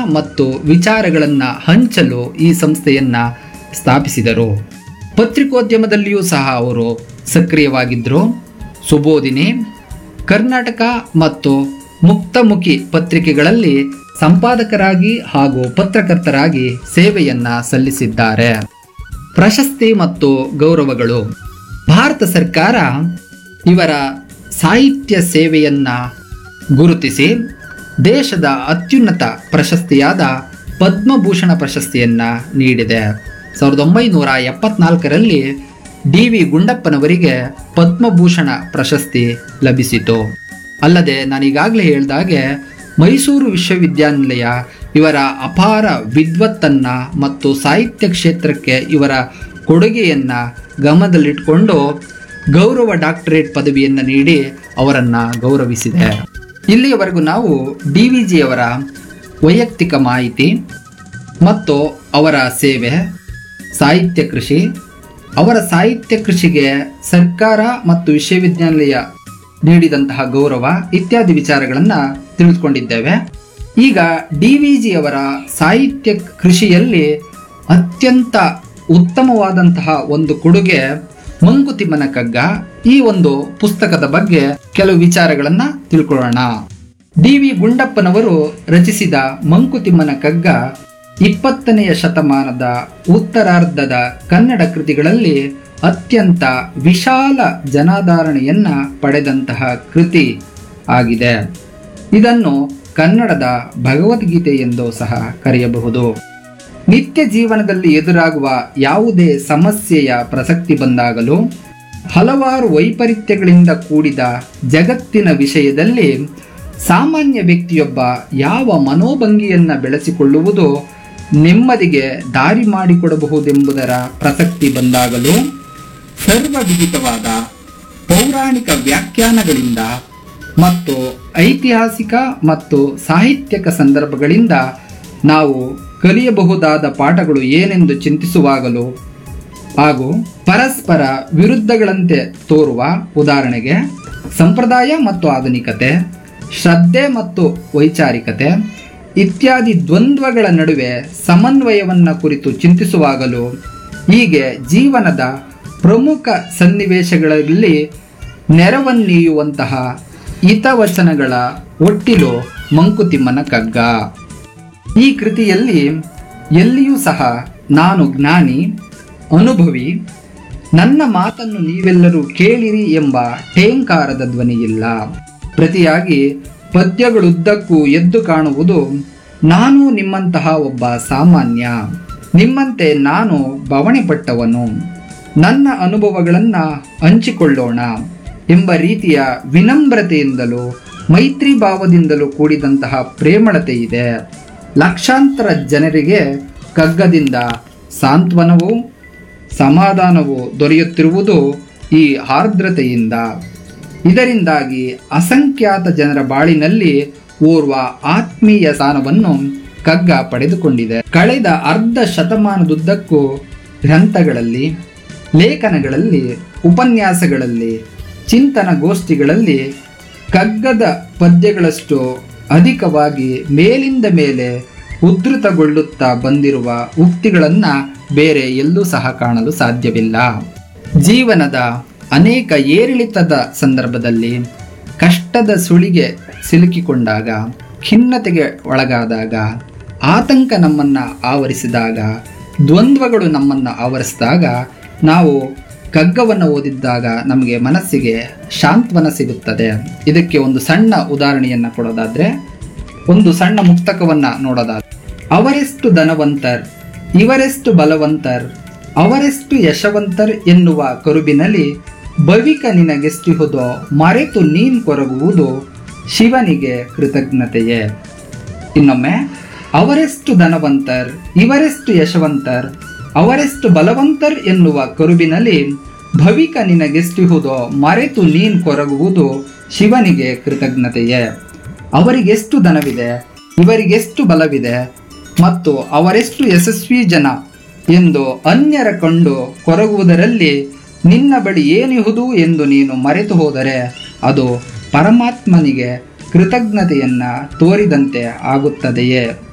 ಮತ್ತು ವಿಚಾರಗಳನ್ನು ಹಂಚಲು ಈ ಸಂಸ್ಥೆಯನ್ನು ಸ್ಥಾಪಿಸಿದರು ಪತ್ರಿಕೋದ್ಯಮದಲ್ಲಿಯೂ ಸಹ ಅವರು ಸಕ್ರಿಯವಾಗಿದ್ದರು ಸುಬೋಧಿನಿ ಕರ್ನಾಟಕ ಮತ್ತು ಮುಕ್ತಮುಖಿ ಪತ್ರಿಕೆಗಳಲ್ಲಿ ಸಂಪಾದಕರಾಗಿ ಹಾಗೂ ಪತ್ರಕರ್ತರಾಗಿ ಸೇವೆಯನ್ನ ಸಲ್ಲಿಸಿದ್ದಾರೆ ಪ್ರಶಸ್ತಿ ಮತ್ತು ಗೌರವಗಳು ಭಾರತ ಸರ್ಕಾರ ಇವರ ಸಾಹಿತ್ಯ ಸೇವೆಯನ್ನ ಗುರುತಿಸಿ ದೇಶದ ಅತ್ಯುನ್ನತ ಪ್ರಶಸ್ತಿಯಾದ ಪದ್ಮಭೂಷಣ ಪ್ರಶಸ್ತಿಯನ್ನ ನೀಡಿದೆ ಸಾವಿರದ ಒಂಬೈನೂರ ಎಪ್ಪತ್ನಾಲ್ಕರಲ್ಲಿ ಡಿ ವಿ ಗುಂಡಪ್ಪನವರಿಗೆ ಪದ್ಮಭೂಷಣ ಪ್ರಶಸ್ತಿ ಲಭಿಸಿತು ಅಲ್ಲದೆ ನಾನೀಗಾಗಲೇ ಹೇಳಿದಾಗೆ ಮೈಸೂರು ವಿಶ್ವವಿದ್ಯಾನಿಲಯ ಇವರ ಅಪಾರ ವಿದ್ವತ್ತನ್ನ ಮತ್ತು ಸಾಹಿತ್ಯ ಕ್ಷೇತ್ರಕ್ಕೆ ಇವರ ಕೊಡುಗೆಯನ್ನ ಗಮನದಲ್ಲಿಟ್ಕೊಂಡು ಗೌರವ ಡಾಕ್ಟರೇಟ್ ಪದವಿಯನ್ನು ನೀಡಿ ಅವರನ್ನು ಗೌರವಿಸಿದೆ ಇಲ್ಲಿಯವರೆಗೂ ನಾವು ಡಿ ವಿ ಜಿಯವರ ವೈಯಕ್ತಿಕ ಮಾಹಿತಿ ಮತ್ತು ಅವರ ಸೇವೆ ಸಾಹಿತ್ಯ ಕೃಷಿ ಅವರ ಸಾಹಿತ್ಯ ಕೃಷಿಗೆ ಸರ್ಕಾರ ಮತ್ತು ವಿಶ್ವವಿದ್ಯಾನಿಲಯ ನೀಡಿದಂತಹ ಗೌರವ ಇತ್ಯಾದಿ ವಿಚಾರಗಳನ್ನು ತಿಳಿದುಕೊಂಡಿದ್ದೇವೆ ಈಗ ಡಿ ವಿ ಜಿಯವರ ಸಾಹಿತ್ಯ ಕೃಷಿಯಲ್ಲಿ ಅತ್ಯಂತ ಉತ್ತಮವಾದಂತಹ ಒಂದು ಕೊಡುಗೆ ಮಂಕುತಿಮ್ಮನ ಕಗ್ಗ ಈ ಒಂದು ಪುಸ್ತಕದ ಬಗ್ಗೆ ಕೆಲವು ವಿಚಾರಗಳನ್ನ ತಿಳ್ಕೊಳ್ಳೋಣ ಡಿ ವಿ ಗುಂಡಪ್ಪನವರು ರಚಿಸಿದ ಮಂಕುತಿಮ್ಮನ ಕಗ್ಗ ಇಪ್ಪತ್ತನೆಯ ಶತಮಾನದ ಉತ್ತರಾರ್ಧದ ಕನ್ನಡ ಕೃತಿಗಳಲ್ಲಿ ಅತ್ಯಂತ ವಿಶಾಲ ಜನಾಧಾರಣೆಯನ್ನ ಪಡೆದಂತಹ ಕೃತಿ ಆಗಿದೆ ಇದನ್ನು ಕನ್ನಡದ ಭಗವದ್ಗೀತೆ ಎಂದು ಸಹ ಕರೆಯಬಹುದು ನಿತ್ಯ ಜೀವನದಲ್ಲಿ ಎದುರಾಗುವ ಯಾವುದೇ ಸಮಸ್ಯೆಯ ಪ್ರಸಕ್ತಿ ಬಂದಾಗಲೂ ಹಲವಾರು ವೈಪರೀತ್ಯಗಳಿಂದ ಕೂಡಿದ ಜಗತ್ತಿನ ವಿಷಯದಲ್ಲಿ ಸಾಮಾನ್ಯ ವ್ಯಕ್ತಿಯೊಬ್ಬ ಯಾವ ಮನೋಭಂಗಿಯನ್ನ ಬೆಳೆಸಿಕೊಳ್ಳುವುದು ನೆಮ್ಮದಿಗೆ ದಾರಿ ಮಾಡಿಕೊಡಬಹುದೆಂಬುದರ ಪ್ರಸಕ್ತಿ ಬಂದಾಗಲೂ ಸರ್ವವಿದಿತವಾದ ಪೌರಾಣಿಕ ವ್ಯಾಖ್ಯಾನಗಳಿಂದ ಮತ್ತು ಐತಿಹಾಸಿಕ ಮತ್ತು ಸಾಹಿತ್ಯಕ ಸಂದರ್ಭಗಳಿಂದ ನಾವು ಕಲಿಯಬಹುದಾದ ಪಾಠಗಳು ಏನೆಂದು ಚಿಂತಿಸುವಾಗಲೂ ಹಾಗೂ ಪರಸ್ಪರ ವಿರುದ್ಧಗಳಂತೆ ತೋರುವ ಉದಾಹರಣೆಗೆ ಸಂಪ್ರದಾಯ ಮತ್ತು ಆಧುನಿಕತೆ ಶ್ರದ್ಧೆ ಮತ್ತು ವೈಚಾರಿಕತೆ ಇತ್ಯಾದಿ ದ್ವಂದ್ವಗಳ ನಡುವೆ ಸಮನ್ವಯವನ್ನು ಕುರಿತು ಚಿಂತಿಸುವಾಗಲೂ ಹೀಗೆ ಜೀವನದ ಪ್ರಮುಖ ಸನ್ನಿವೇಶಗಳಲ್ಲಿ ನೆರವನ್ನೀಯುವಂತಹ ಹಿತವಚನಗಳ ಒಟ್ಟಿಲು ಮಂಕುತಿಮ್ಮನ ಕಗ್ಗ ಈ ಕೃತಿಯಲ್ಲಿ ಎಲ್ಲಿಯೂ ಸಹ ನಾನು ಜ್ಞಾನಿ ಅನುಭವಿ ನನ್ನ ಮಾತನ್ನು ನೀವೆಲ್ಲರೂ ಕೇಳಿರಿ ಎಂಬ ಠೇಂಕಾರದ ಧ್ವನಿಯಿಲ್ಲ ಪ್ರತಿಯಾಗಿ ಪದ್ಯಗಳುದ್ದಕ್ಕೂ ಎದ್ದು ಕಾಣುವುದು ನಾನು ನಿಮ್ಮಂತಹ ಒಬ್ಬ ಸಾಮಾನ್ಯ ನಿಮ್ಮಂತೆ ನಾನು ಬವಣೆಪಟ್ಟವನು ನನ್ನ ಅನುಭವಗಳನ್ನು ಹಂಚಿಕೊಳ್ಳೋಣ ಎಂಬ ರೀತಿಯ ವಿನಮ್ರತೆಯಿಂದಲೂ ಮೈತ್ರಿ ಭಾವದಿಂದಲೂ ಕೂಡಿದಂತಹ ಪ್ರೇಮಳತೆ ಇದೆ ಲಕ್ಷಾಂತರ ಜನರಿಗೆ ಕಗ್ಗದಿಂದ ಸಾಂತ್ವನವೂ ಸಮಾಧಾನವು ದೊರೆಯುತ್ತಿರುವುದು ಈ ಆರ್ದ್ರತೆಯಿಂದ ಇದರಿಂದಾಗಿ ಅಸಂಖ್ಯಾತ ಜನರ ಬಾಳಿನಲ್ಲಿ ಓರ್ವ ಆತ್ಮೀಯ ಸ್ಥಾನವನ್ನು ಕಗ್ಗ ಪಡೆದುಕೊಂಡಿದೆ ಕಳೆದ ಅರ್ಧ ಶತಮಾನದುದ್ದಕ್ಕೂ ಗ್ರಂಥಗಳಲ್ಲಿ ಲೇಖನಗಳಲ್ಲಿ ಉಪನ್ಯಾಸಗಳಲ್ಲಿ ಚಿಂತನ ಗೋಷ್ಠಿಗಳಲ್ಲಿ ಕಗ್ಗದ ಪದ್ಯಗಳಷ್ಟು ಅಧಿಕವಾಗಿ ಮೇಲಿಂದ ಮೇಲೆ ಉದ್ಧೃತಗೊಳ್ಳುತ್ತಾ ಬಂದಿರುವ ಉಕ್ತಿಗಳನ್ನು ಬೇರೆ ಎಲ್ಲೂ ಸಹ ಕಾಣಲು ಸಾಧ್ಯವಿಲ್ಲ ಜೀವನದ ಅನೇಕ ಏರಿಳಿತದ ಸಂದರ್ಭದಲ್ಲಿ ಕಷ್ಟದ ಸುಳಿಗೆ ಸಿಲುಕಿಕೊಂಡಾಗ ಖಿನ್ನತೆಗೆ ಒಳಗಾದಾಗ ಆತಂಕ ನಮ್ಮನ್ನು ಆವರಿಸಿದಾಗ ದ್ವಂದ್ವಗಳು ನಮ್ಮನ್ನು ಆವರಿಸಿದಾಗ ನಾವು ಕಗ್ಗವನ್ನು ಓದಿದ್ದಾಗ ನಮಗೆ ಮನಸ್ಸಿಗೆ ಶಾಂತ್ವನ ಸಿಗುತ್ತದೆ ಇದಕ್ಕೆ ಒಂದು ಸಣ್ಣ ಉದಾಹರಣೆಯನ್ನು ಕೊಡೋದಾದ್ರೆ ಒಂದು ಸಣ್ಣ ಮುಕ್ತಕವನ್ನ ನೋಡೋದಾದ್ರೆ ಅವರೆಷ್ಟು ಧನವಂತರ್ ಇವರೆಷ್ಟು ಬಲವಂತರ್ ಅವರೆಷ್ಟು ಯಶವಂತರ್ ಎನ್ನುವ ಕರುಬಿನಲ್ಲಿ ಭವಿಕ ನಿನಗೆಷ್ಟಿಹುದೋ ಮರೆತು ನೀನ್ ಕೊರಗುವುದು ಶಿವನಿಗೆ ಕೃತಜ್ಞತೆಯೇ ಇನ್ನೊಮ್ಮೆ ಅವರೆಷ್ಟು ಧನವಂತರ್ ಇವರೆಷ್ಟು ಯಶವಂತರ್ ಅವರೆಷ್ಟು ಬಲವಂತರ್ ಎನ್ನುವ ಕರುಬಿನಲ್ಲಿ ಭವಿಕ ನಿನಗೆಷ್ಟಿಹುದೋ ಮರೆತು ನೀನ್ ಕೊರಗುವುದು ಶಿವನಿಗೆ ಕೃತಜ್ಞತೆಯೇ ಅವರಿಗೆಷ್ಟು ಧನವಿದೆ ಇವರಿಗೆಷ್ಟು ಬಲವಿದೆ ಮತ್ತು ಅವರೆಷ್ಟು ಯಶಸ್ವಿ ಜನ ಎಂದು ಅನ್ಯರ ಕಂಡು ಕೊರಗುವುದರಲ್ಲಿ ನಿನ್ನ ಬಳಿ ಏನಿಹುದು ಎಂದು ನೀನು ಮರೆತು ಹೋದರೆ ಅದು ಪರಮಾತ್ಮನಿಗೆ ಕೃತಜ್ಞತೆಯನ್ನ ತೋರಿದಂತೆ ಆಗುತ್ತದೆಯೇ